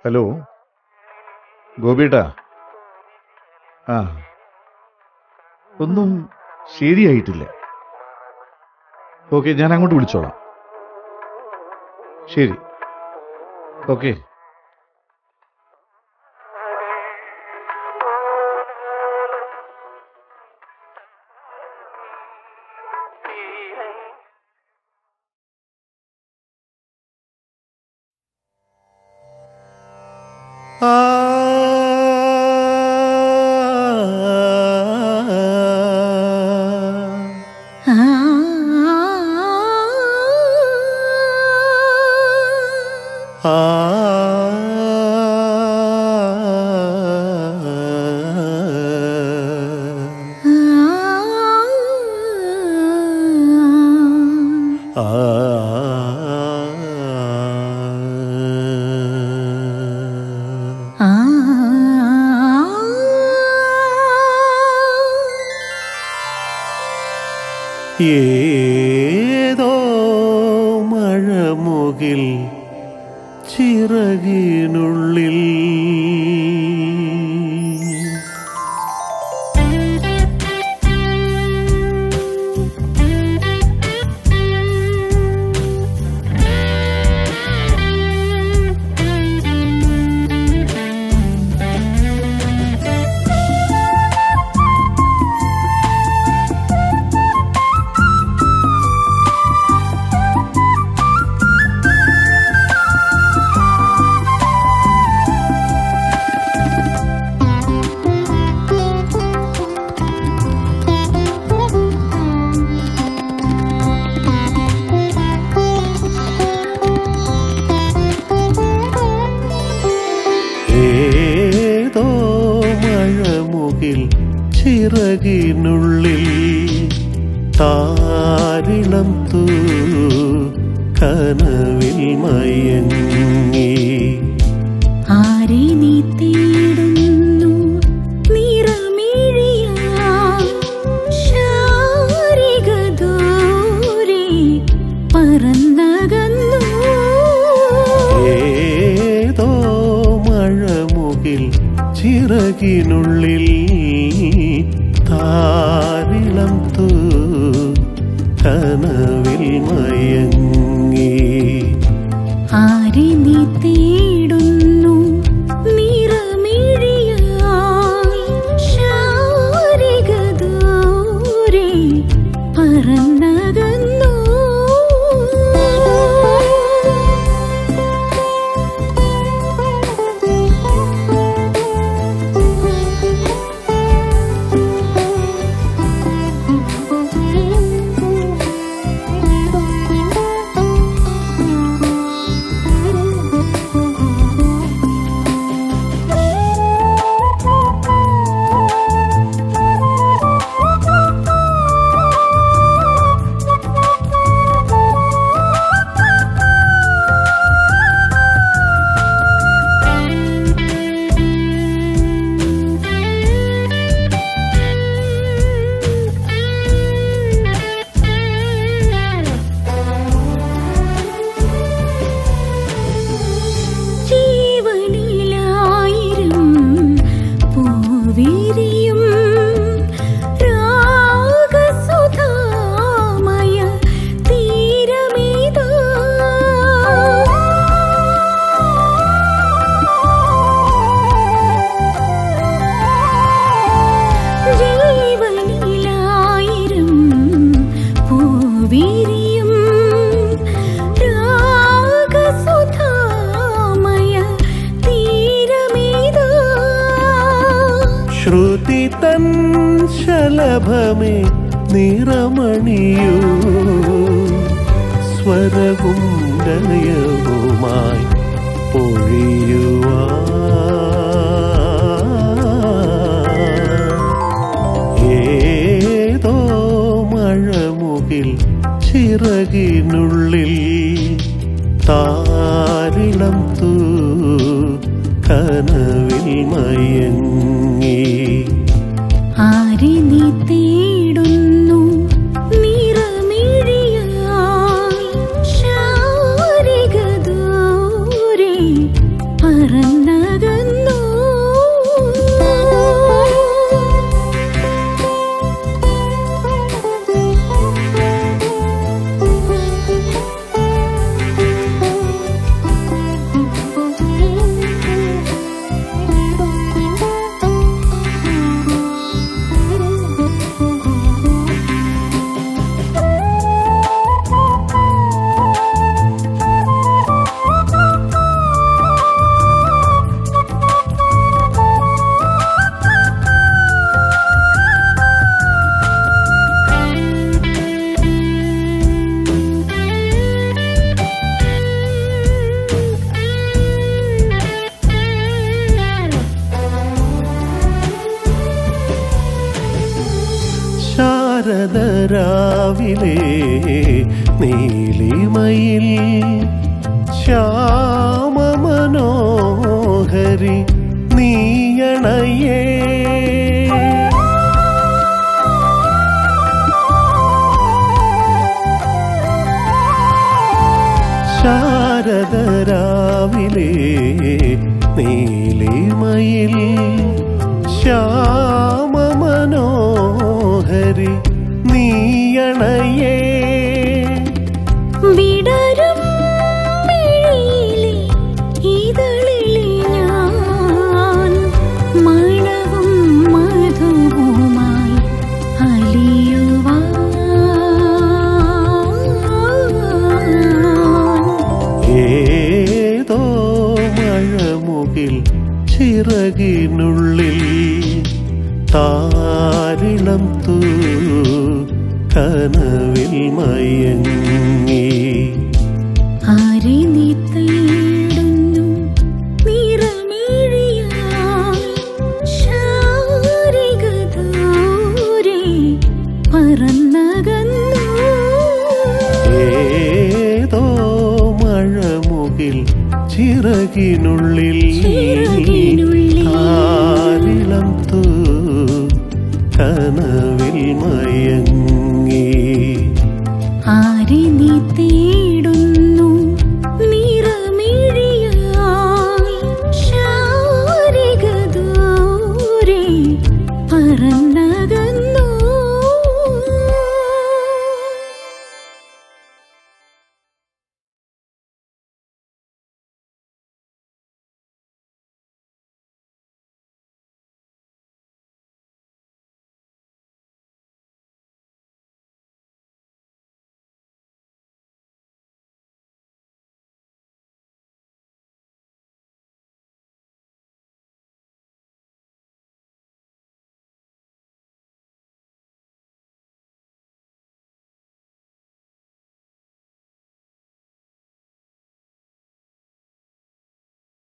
hello ഗോപിയേട്ടാ ആ ഒന്നും ശരിയായിട്ടില്ല ഓക്കെ ഞാൻ അങ്ങോട്ട് വിളിച്ചോളാം ശരി ഓക്കെ ഏതോ മഴമുകിൽ ചിറകിനുള്ളിൽ ഏതോ മഴമുകിൽ ചിറകിനുള്ളിൽ താരിളം തൂ കനവിൽ മയങ്ങി ആരെ നീ തേടുന്നു നിറമിഴിയാം ശാരിക ദൂരെ പറന്നകന്നു ഏതോ മഴമുകിൽ ചിറകിനുള്ളിൽ താരിളം തൂ കനവിൽ മയങ്ങി ആരെ നീ തേടുന്നു നിറമിഴിയാം ശാരിക ദൂരെ പറന്നകന്നു ജീവനിലായിരം പൂവിരിയും രാഗസുധാമയ തീരമിതാ ജീവനിലായിരം പൂവിരിയും രാഗസുധാമയ തീരമിതാ ശ്രുതി തൻ ശലഭമേ നിറമണിയൂ സ്വരവും ലയവുമായി പൊഴിയുവാ ഏതോ മഴമുകിൽ ചിറകിനുള്ളിൽ താരിളം തൂ കനവിൽ മയങ്ങി ആരെ നീ തേടുന്നു നിറമിഴിയായി ശാരിക ദൂരെ പറന്നു ശാരദരാവിലെ നീലിമയിൽ ശ്യാമമനോഹരി നീയണയേ ശാരദരാവിലെ നീലിമയിൽ ശ്യാമമനോഹരി നീയണയേ വിടരും മിഴിയിലെ ഇതളിലെ ഞാൻ മണവും മധുവുമായി അലിയുവാൻ ഏതോ മഴമുകിൽ ചിറകിനുള്ളിൽ താരിളം തൂ കനവിൽ മയങ്ങി ആരെ നീ തേടുന്നു നിറമിഴിയാൽ ശാരിക ദൂരെ പറന്നകന്നു ഏതോ മഴമുകിൽ ചിറകിനുള്ളിൽ ചിറകിനുള്ളിൽ താരിളം തൂ കനവിൽ മയങ്ങി